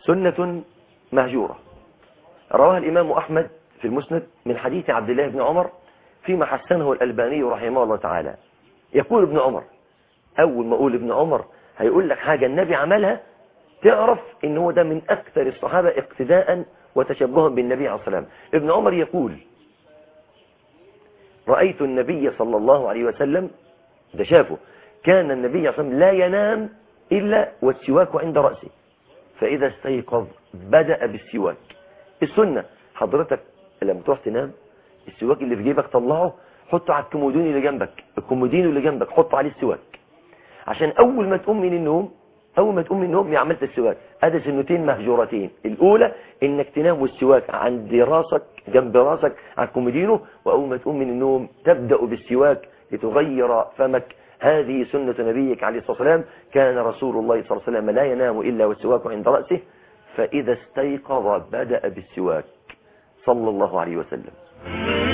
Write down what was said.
سنة مهجورة رواها الإمام أحمد في المسند من حديث عبد الله بن عمر فيما حسنه الألباني رحمه الله تعالى يقول ابن عمر أول ما أقول ابن عمر هيقول لك حاجة النبي عملها تعرف ان هو ده من أكثر الصحابة اقتداء وتشبها بالنبي عليه الصلاة والسلام ابن عمر يقول رأيت النبي صلى الله عليه وسلم ده شافه كان النبي عليه الصلاة والسلام لا ينام إلا والسواك عند رأسه فإذا استيقظ بدأ بالسواك السنة حضرتك لما تروح تنام السواك اللي في جيبك طلعه حطه على الكومودين اللي جنبك الكومودين اللي جنبك حطه عليه السواك عشان أول ما تقوم من النوم أول ما تقوم من النوم عملت السواك هذا سنتين مهجورتين الأولى إنك تنام والسواك عند راسك جنب راسك على الكومودينو وأول ما تقوم من النوم تبدأ بالسواك لتغير فمك هذه سنة نبيك عليه الصلاة والسلام كان رسول الله صلى الله عليه وسلم لا ينام إلا والسواك عند رأسه فإذا استيقظ بدأ بالسواك صلى الله عليه وسلم